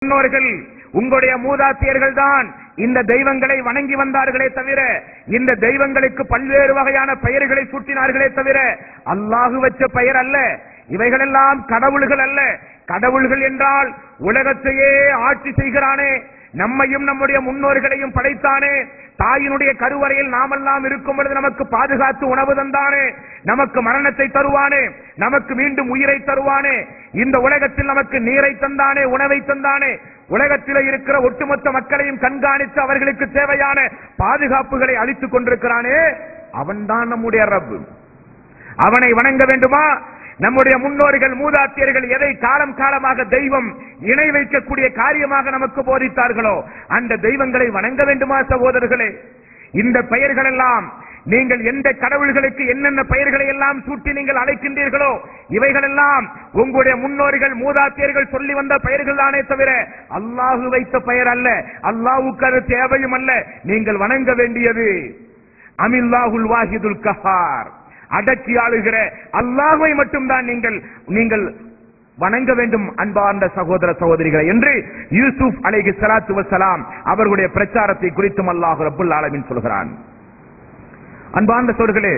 முன்னோர்கள் உங்களுடைய மூதாட்டியர்கள் தான் இந்த தெய்வங்களை வணங்கி வந்தார்களே தவிர இந்த தெய்வங்களுக்கு பல்வேறு வகையான பெயர்களை சூட்டினார்களே தவிர அல்லாஹு வச்ச பெயர் அல்ல இவைகளெல்லாம் கடவுள்கள் அல்ல கடவுள்கள் என்றால் உலகத்தையே ஆட்சி செய்கிறானே நம்மையும் நம்முடைய முன்னோர்களையும் படைத்தானே தாயினுடைய கருவறையில் நாமெல்லாம் இருக்கும் பொழுது நமக்கு பாதுகாத்து உணவு தந்தானே நமக்கு மரணத்தை தருவானே நமக்கு மீண்டும் உயிரை தருவானே இந்த உலகத்தில் நமக்கு நீரை தந்தானே உணவை தந்தானே உலகத்தில் இருக்கிற ஒட்டுமொத்த மக்களையும் கண்காணித்து அவர்களுக்கு தேவையான பாதுகாப்புகளை அளித்துக் கொண்டிருக்கிறானே அவன்தான் நம்முடைய ரப்பு அவனை வணங்க வேண்டுமா நம்முடைய முன்னோர்கள் மூதாட்டியர்கள் எதை காலம் காலமாக தெய்வம் இணை வைக்கக்கூடிய காரியமாக நமக்கு போதித்தார்களோ அந்த தெய்வங்களை வணங்க வேண்டுமா சகோதரர்களே இந்த பெயர்கள் எல்லாம் நீங்கள் எந்த கடவுள்களுக்கு என்னென்ன பெயர்களை எல்லாம் சூட்டி நீங்கள் அழைக்கின்றீர்களோ இவைகள் எல்லாம் உங்களுடைய முன்னோர்கள் மூதாட்டியர்கள் சொல்லி வந்த பெயர்கள் தானே தவிர அல்லாஹு வைத்த பெயர் அல்ல அல்லாஹுக்கு அது தேவையும் அல்ல நீங்கள் வணங்க வேண்டியது அமில்லாஹுல் வாஹிதுல் கஹார் அடக்கி ஆளுகிற அல்லாஹை மட்டும்தான் நீங்கள் நீங்கள் வணங்க வேண்டும் அன்பார்ந்த சகோதர சகோதரிகளை என்று யூசுப் அலைஹி ஸலாத்து வஸலாம் அவர்களுடைய பிரச்சாரத்தை குறித்தும் அல்லாஹ் ரப்புல் ஆலமீன் சொல்கிறான் அன்பார்ந்த சோர்களே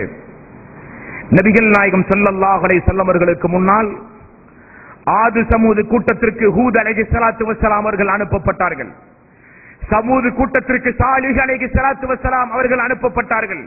நபிகள் நாயகம் ஸல்லல்லாஹு அலைஹி வஸல்லம் அவர்களுக்கு முன்னால் ஆது சமூது கூட்டத்திற்கு ஹூத் அலைஹி ஸலாத்து வஸலாம் அவர்கள் அனுப்பப்பட்டார்கள் சமூது கூட்டத்திற்கு சாலிஹ் அலைஹி ஸலாத்து வஸலாம் அவர்கள் அனுப்பப்பட்டார்கள்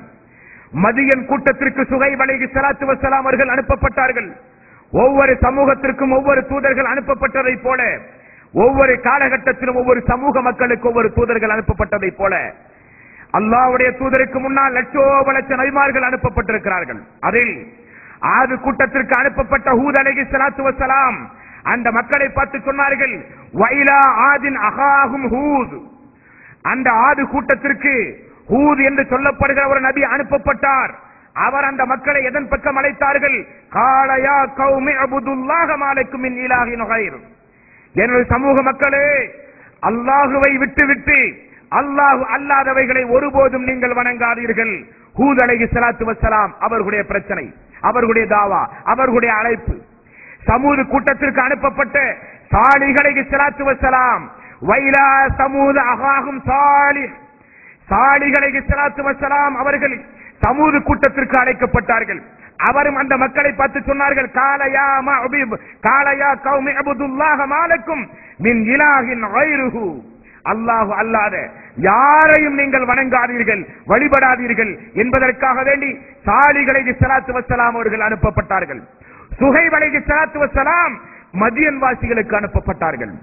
மதியன் கூட்டத்திற்கு சுகைப் அலைஹி ஸலாத்து வஸலாம் அவர்கள் அனுப்பப்பட்டார்கள் ஒவ்வொரு சமூகத்திற்கும் ஒவ்வொரு தூதர்கள் அனுப்பப்பட்டதை போல ஒவ்வொரு காலகட்டத்திலும் ஒவ்வொரு சமூக மக்களுக்கு ஒவ்வொரு தூதர்கள் அனுப்பப்பட்டதை போல அல்லாஹ்வுடைய தூதருக்கு முன்னால் லட்சோப லட்ச நபிமார்கள் அனுப்பப்பட்டிருக்கிறார்கள் அதில் ஆது கூட்டத்திற்கு அனுப்பப்பட்ட ஹூத் அலைஹி ஸலாத்து வஸலாம் அந்த மக்களை பார்த்து சொன்னார்கள் வைலா ஆதின் அகாகும் ஹூத் அந்த ஆது கூட்டத்திற்கு ஹூத் என்று சொல்லப்படுகிற ஒரு நபி அனுப்பப்பட்டார் அவர் அந்த மக்களை எதன் பக்கம் அழைத்தார்கள் காலையா கௌமி அபுதுல்லாஹ மாலைக்கும் மின் இலாஹின் கைர் எனது சமூக மக்களே அல்லாஹுவை விட்டு விட்டு அல்லாஹு அல்லாதவைகளை ஒருபோதும் நீங்கள் வணங்காதீர்கள் ஹூத் அலைஹி ஸலாத்து வஸ்ஸலாம் அவர்களுடைய பிரச்சனை அவர்களுடைய தாவா அவர்களுடைய அழைப்பு சமூது கூட்டத்திற்கு அனுப்பப்பட்ட சாலிகளை ஸலாத்து வஸ்ஸலாம் வைலா சமூது அகாகும் சாலிஹ் சாலிகளை ஸலாத்து வஸ்ஸலாம் அவர்கள் சமூது கூட்டத்திற்கு அழைக்கப்பட்டார்கள் அவரும் அந்த மக்களை பார்த்து சொன்னார்கள் காலையா மஅபிப் காலையா கௌமி அபுதுல்லாஹ மாலக்கும் மின் இலாஹின் கைருஹு அல்லாஹு அல்லாத யாரையும் நீங்கள் வணங்காதீர்கள் வழிபடாதீர்கள் என்பதற்காக வேண்டி சாலிகளை ஸலாத்து வஸ்ஸலாம் அவர்கள் அனுப்பப்பட்டார்கள் சுஹைப் அலைஹி ஸலாத்து வஸ்ஸலாம் மதியன் வாசிகளுக்கு அனுப்பப்பட்டார்கள்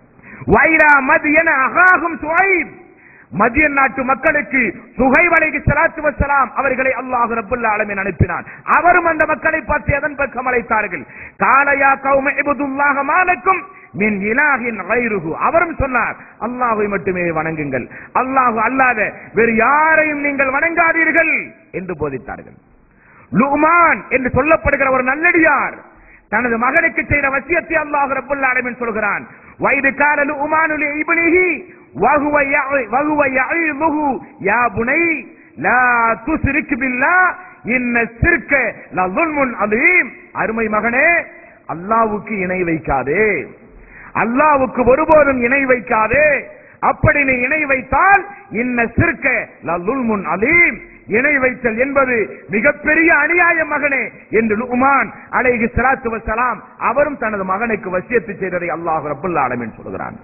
வைரா மதியன அகாகும் சுஹைப் மதியன் நாட்டு மக்களுக்கு சுகைவலைக்கு சலாத்து வசலாம் அவர்களை அல்லாஹ் ரப்புல் ஆலமீன் அனுப்பினான் அவரும் அந்த மக்களை பார்த்து எதன் பக்கம் அழைத்தார்கள் காலையா கௌம இபுதுல்லாஹ மாலக்கும் மின் இலாஹின் கைருஹு அவரும் சொன்னார் அல்லாஹை மட்டுமே வணங்குங்கள் அல்லாஹு அல்லாத வேறு யாரையும் நீங்கள் வணங்காதீர்கள் என்று போதித்தார்கள் லுக்மான் என்று சொல்லப்படுகிற ஒரு நல்லடியார் தனது மகனுக்கு செய்த வசியத்தை அல்லாஹ் ரப்புல் ஆலமீன் சொல்கிறான் வயது கால லுக்மானு லி இப்னிஹி وهو يع- وهو يعظه يا بني لا تشرك بالله ان الشرك لظلم عظيم அருமை மகனே அல்லாஹ்வுக்கு இணை வைக்காதே அல்லாஹ்வுக்கு ஒருபோதும் இணை வைக்காதே அப்படி நீ இணை வைத்தால் இன்ன சிற்க லல்முன் அலீம் இணை வைத்தல் என்பது மிகப்பெரிய அநியாயம் மகனே என்று லுக்மான் அலைஹி ஸலாத்து வஸலாம் அவரும் தனது மகனுக்கு வசியத்து செய்ததை அல்லாஹ் ரப்பல் ஆலமீன் சொல்கிறான்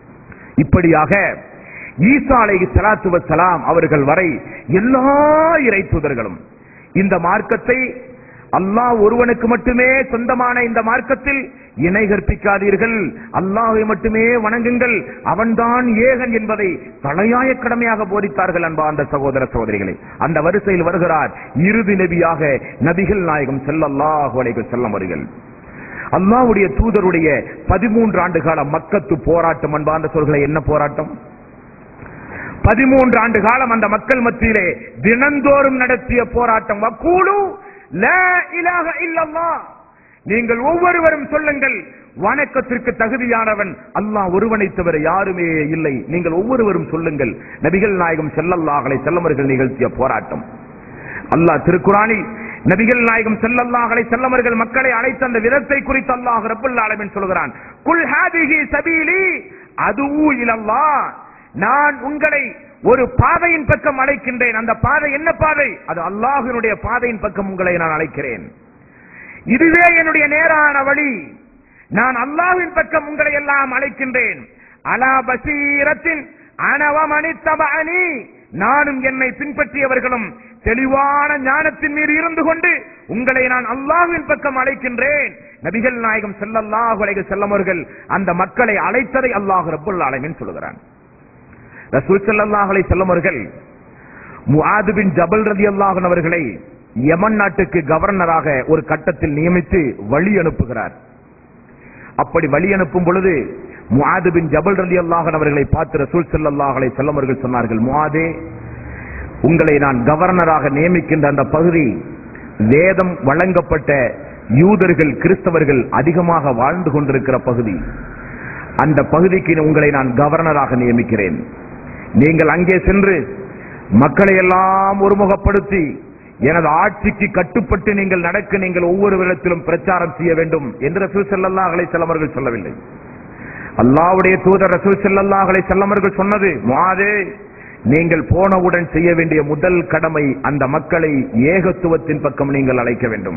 இப்படியாக ஈசா அலைஹி ஸலாத்து வஸலாம் அவர்கள் வரை எல்லா இறை தூதர்களும் இந்த மார்க்கத்தை அல்லாஹ் ஒருவனுக்கு மட்டுமே சொந்தமான இந்த மார்க்கத்தில் இணை கற்பிக்காதீர்கள் அல்லாஹை மட்டுமே வணங்குங்கள் அவன்தான் ஏகன் என்பதை தலையாய கடமையாக போதித்தார்கள் அன்பா அந்த சகோதர சகோதரிகளை அந்த வரிசையில் வருகிறார் இறுதி நபியாக நபிகள் நாயகம் செல்லல்லாஹு அலைஹி செல்லம் அவர்கள் அல்லாஹ்வுடைய தூதருடைய பதிமூன்று ஆண்டு கால மக்கத்து போராட்டம் அன்பார்ந்த சொல்களை என்ன போராட்டம் பதிமூன்று ஆண்டு காலம் அந்த மக்கள் மத்தியிலே தினந்தோறும் நடத்திய போராட்டம் வக்கூலு லா இலாஹ இல்லல்லாஹ் நீங்கள் ஒவ்வொருவரும் சொல்லுங்கள் வணக்கத்திற்கு தகுதியானவன் அல்லாஹ் ஒருவனை தவிர யாருமே இல்லை நீங்கள் ஒவ்வொருவரும் சொல்லுங்கள் நபிகள் நாயகம் செல்லல்லாஹலை செல்லமர்கள் நிகழ்த்திய போராட்டம் அல்லாஹ் திருக்குறானில் நபிகள் நாயகம் செல்லல்லாஹலை செல்லமர்கள் மக்களை அழைத்த அந்த விதத்தை குறித்து அல்லாஹ் ரப்புல் ஆலமீன் சொல்கிறான் குல் ஹாதிஹி சபீலி அதுவு இலல்லா நான் உங்களை ஒரு பாதையின் பக்கம் அழைக்கின்றேன் அந்த பாதை என்ன பாதை அது அல்லாஹினுடைய பாதையின் பக்கம் உங்களை நான் அழைக்கிறேன் இதுவே என்னுடைய நேரான வழி நான் அல்லாஹ்வின் பக்கம் உங்களை எல்லாம் அழைக்கின்றேன் அலா பசீரத்தின் அனவமணித்தபனி நானும் என்னை பின்பற்றியவர்களும் தெளிவான ஞானத்தின் மீது இருந்து கொண்டு உங்களை நான் அல்லாஹ்வின் பக்கம் அழைக்கின்றேன் நபிகள் நாயகம் ஸல்லல்லாஹு அலைஹி வஸல்லம் அவர்கள் அந்த மக்களை அழைத்ததை அல்லாஹ் ரப்பல் ஆலமீன் சொல்லுகிறான் ரசூல் ஸல்லல்லாஹு அலைஹி வஸல்லம் அவர்கள் முஆது பின் ஜபல் ரலியல்லாஹு அவர்களை யமன் நாட்டுக்கு கவர்னராக ஒரு கட்டத்தில் நியமித்து வழி அனுப்புகிறார் அப்படி வழி அனுப்பும் பொழுது முஆது பின் ஜபல் ரலியல்லாஹு அவர்களை பார்த்து ரசூல் ஸல்லல்லாஹு அலைஹி வஸல்லம் அவர்கள் சொன்னார்கள் முஆதே உங்களை நான் கவர்னராக நியமிக்கின்ற அந்த பகுதி வேதம் வழங்கப்பட்ட யூதர்கள் கிறிஸ்தவர்கள் அதிகமாக வாழ்ந்து கொண்டிருக்கிற பகுதி அந்த பகுதிக்கு உங்களை நான் கவர்னராக நியமிக்கிறேன் நீங்கள் அங்கே சென்று மக்களை எல்லாம் ஒருமுகப்படுத்தி எனது ஆட்சிக்கு கட்டுப்பட்டு நீங்கள் நடக்க நீங்கள் ஒவ்வொரு விதத்திலும் பிரச்சாரம் செய்ய வேண்டும் என்று ரசூல் ஸல்லல்லாஹு அலைஹி வஸல்லம் அவர்கள் சொல்லவில்லை அல்லாஹ்வுடைய தூதர் ரசூல் ஸல்லல்லாஹு அலைஹி வஸல்லம் அவர்கள் சொன்னது முஆதே நீங்கள் போனவுடன் செய்ய வேண்டிய முதல் கடமை அந்த மக்களை ஏகத்துவத்தின் பக்கம் நீங்கள் அழைக்க வேண்டும்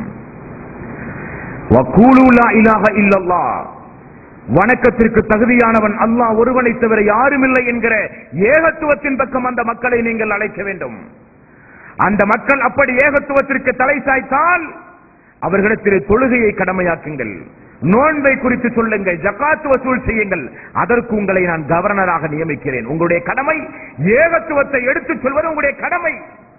வக்கூலு லா இலாஹ இல்லல்லாஹ் வணக்கத்திற்கு தகுதியானவன் அல்லாஹ் ஒருவனை தவிர யாரும் இல்லை என்கிற ஏகத்துவத்தின் பக்கம் அந்த மக்களை நீங்கள் அழைக்க வேண்டும் அந்த மக்கள் அப்படி ஏகத்துவத்திற்கு தலை சாய்த்தால் அவர்களிடத்திலே தொழுகையை கடமையாக்குங்கள் நோன்பை குறித்து சொல்லுங்கள் ஜக்காத்து வசூல் செய்யுங்கள் அதற்கு உங்களை நான் கவர்னராக நியமிக்கிறேன் உங்களுடைய கடமை ஏகத்துவத்தை எடுத்துச் சொல்வது உங்களுடைய கடமை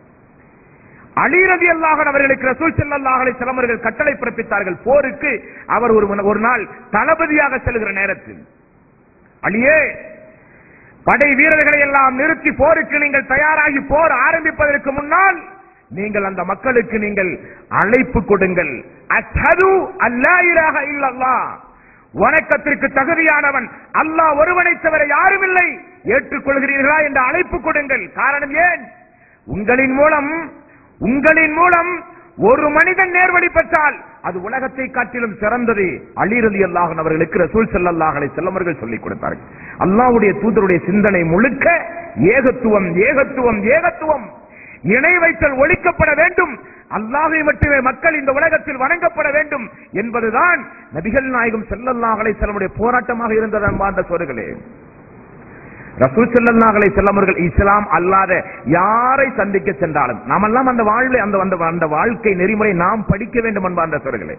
அலிரதி அல்லாஹன் அவர்களுக்கு ரசூல் ஸல்லல்லாஹு அலைஹி வஸல்லம் அவர்கள் கட்டளை பிறப்பித்தார்கள் போருக்கு அவர் ஒரு ஒரு நாள் தளபதியாக செல்கிற நேரத்தில் அலியே படை வீரர்களை எல்லாம் நிறுத்தி போருக்கு நீங்கள் தயாராகி போர் ஆரம்பிப்பதற்கு முன்னால் நீங்கள் அந்த மக்களுக்கு நீங்கள் அழைப்பு கொடுங்கள் அஷ்ஹது அல்லா இலாஹ இல்லல்லாஹ் வணக்கத்திற்கு தகுதியானவன் அல்லாஹ் ஒருவனை தவிர யாரும் இல்லை ஏற்றுக்கொள்கிறீர்களா என்ற அழைப்பு கொடுங்கள் காரணம் ஏன் உங்களின் மூலம் உங்களின் மூலம் ஒரு மனிதன் நேர்வழி பெற்றால் அது உலகத்தை காட்டிலும் சிறந்தது அலிரலி அல்லாஹன் அவர்களுக்கு ரசூல் ஸல்லல்லாஹு அலைஹி வஸல்லம் அவர்கள் சொல்லிக் கொடுத்தார்கள் அல்லாஹ்வுடைய தூதருடைய சிந்தனை முழுக்க ஏகத்துவம் ஏகத்துவம் ஏகத்துவம் இணை வைத்தல் ஒழிக்கப்பட வேண்டும் அல்லாஹை மட்டுமே மக்கள் இந்த உலகத்தில் வணங்கப்பட வேண்டும் என்பதுதான் நபிகள் நாயகம் ஸல்லல்லாஹு அலைஹி வஸல்லமுடைய போராட்டமாக இருந்தது அன்பார்ந்த சோர்களே ரசூல் ஸல்லல்லாஹு அலைஹி வஸல்லம் அவர்கள் இஸ்லாம் அல்லாத யாரை சந்திக்க சென்றாலும் நாமெல்லாம் அந்த வாழ்வை அந்த அந்த அந்த வாழ்க்கை நெறிமுறை நாம் படிக்க வேண்டும் அன்பார்ந்த சோர்களே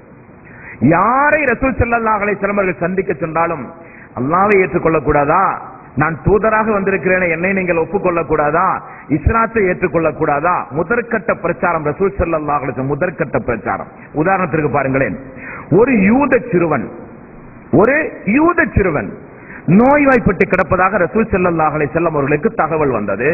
யாரை ரசூல் ஸல்லல்லாஹு அலைஹி வஸல்லம் அவர்கள் சந்திக்க சென்றாலும் அல்லாஹ்வை ஏற்றுக்கொள்ள கூடாதா நான் தூதராக வந்திருக்கிறேன் என்னை நீங்கள் ஒப்புக்கொள்ள கூடாதா இஸ்லாத்தை ஏற்றுக்கொள்ள கூடாதா முதற்கட்ட பிரச்சாரம் ரசூல் ஸல்லல்லாஹு அலைஹி வஸல்லம் முதற்கட்ட பிரச்சாரம் உதாரணத்திற்கு பாருங்களேன் ஒரு யூத சிறுவன் ஒரு யூத சிறுவன் நோய்வாய்ப்பட்டு கிடப்பதாக ரசூல் ஸல்லல்லாஹு அலைஹி வஸல்லம் அவர்களுக்கு தகவல் வந்தது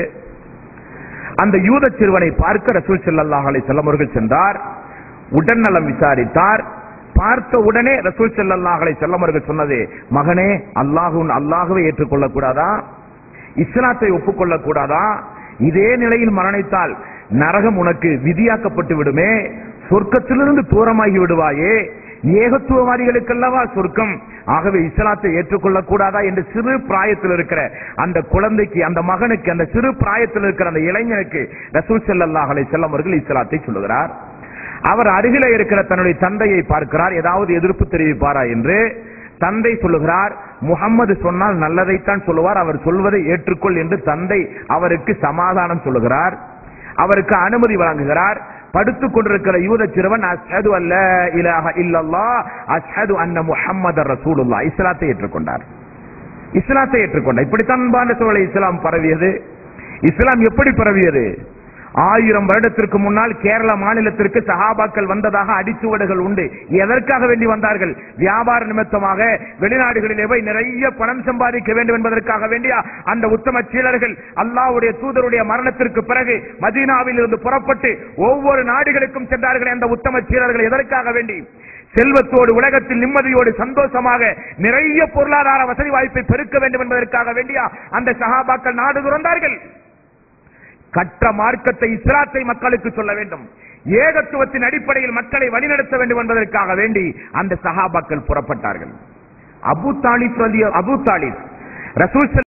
அந்த யூத சிறுவனை பார்க்க ரசூல் ஸல்லல்லாஹு அலைஹி வஸல்லம் அவர்கள் சென்றார் உடல்நலம் விசாரித்தார் பார்த்த உடனே ரசூல் ஸல்லல்லாஹு அலைஹி வஸல்லம் அவர்கள் சொன்னது மகனே அல்லாஹ்வின் அல்லாஹ்வை ஏற்றுக்கொள்ள கூடாதா இஸ்லாத்தை ஒப்புக்கொள்ள கூடாதா இதே நிலையில் மரணித்தால் நரகம் உனக்கு விதியாக்கப்பட்டு விடுமே சொர்க்கத்திலிருந்து தூரமாகி விடுவாயே ஏகத்துவவாதிகளுக்கல்லவா சொர்க்கம் ஆகவே இஸ்லாத்தை ஏற்றுக்கொள்ள கூடாதா என்று சிறு பிராயத்தில் இருக்கிற அந்த குழந்தைக்கு அந்த மகனுக்கு அந்த சிறு பிராயத்தில் இருக்கிற அந்த இளைஞனுக்கு ரசூல் ஸல்லல்லாஹு அலைஹி வஸல்லம் அவர்கள் இஸ்லாத்தை சொல்லுகிறார் அவர் அருகில இருக்கிற தன்னுடைய தந்தையை பார்க்கிறார் ஏதாவது எதிர்ப்பு தெரிவிப்பாரா என்று தந்தை சொல்லுகிறார் முகம்மது சொன்னால் நல்லதைத்தான் சொல்லுவார் அவர் சொல்வதை ஏற்றுக்கொள் என்று தந்தை அவருக்கு சமாதானம் சொல்லுகிறார் அவருக்கு அனுமதி வழங்குகிறார் படுத்துக் கொண்டிருக்கிற யூத சிறுவன் அஷ்ஹது அல்ல இலாஹ இல்லல்லாஹ் அஷ்ஹது அன்ன முஹம்மதர் ரசூலுல்லாஹ் இஸ்லாத்தை ஏற்றுக்கொண்டார் இஸ்லாத்தை ஏற்றுக்கொண்டார் இப்படித்தான் அன்பான சூழலை இஸ்லாம் பரவியது இஸ்லாம் எப்படி பரவியது ஆயிரம் வருடத்திற்கு முன்னால் கேரள மாநிலத்திற்கு சஹாபாக்கள் வந்ததாக அடிச்சுவடுகள் உண்டு எதற்காக வேண்டி வந்தார்கள் வியாபார நிமித்தமாக வெளிநாடுகளிலே போய் நிறைய பணம் சம்பாதிக்க வேண்டும் என்பதற்காக வேண்டிய அந்த உத்தம சீலர்கள் அல்லாஹ்வுடைய தூதருடைய மரணத்திற்கு பிறகு மதீனாவில் இருந்து புறப்பட்டு ஒவ்வொரு நாடுகளுக்கும் சென்றார்கள் அந்த உத்தம சீலர்கள் எதற்காக வேண்டி செல்வத்தோடு உலகத்தில் நிம்மதியோடு சந்தோஷமாக நிறைய பொருளாதார வசதி வாய்ப்பை பெருக்க வேண்டும் என்பதற்காக வேண்டிய அந்த சஹாபாக்கள் நாடு துறந்தார்கள் கற்ற மார்க்கத்தை இஸ்லாத்தை மக்களுக்கு சொல்ல வேண்டும் ஏகத்துவத்தின் அடிப்படையில் மக்களை வழிநடத்த வேண்டும் என்பதற்காக வேண்டி அந்த சஹாபாக்கள் புறப்பட்டார்கள் அபு தாலிப் ரலி- அபு தாலிப் ரசூல்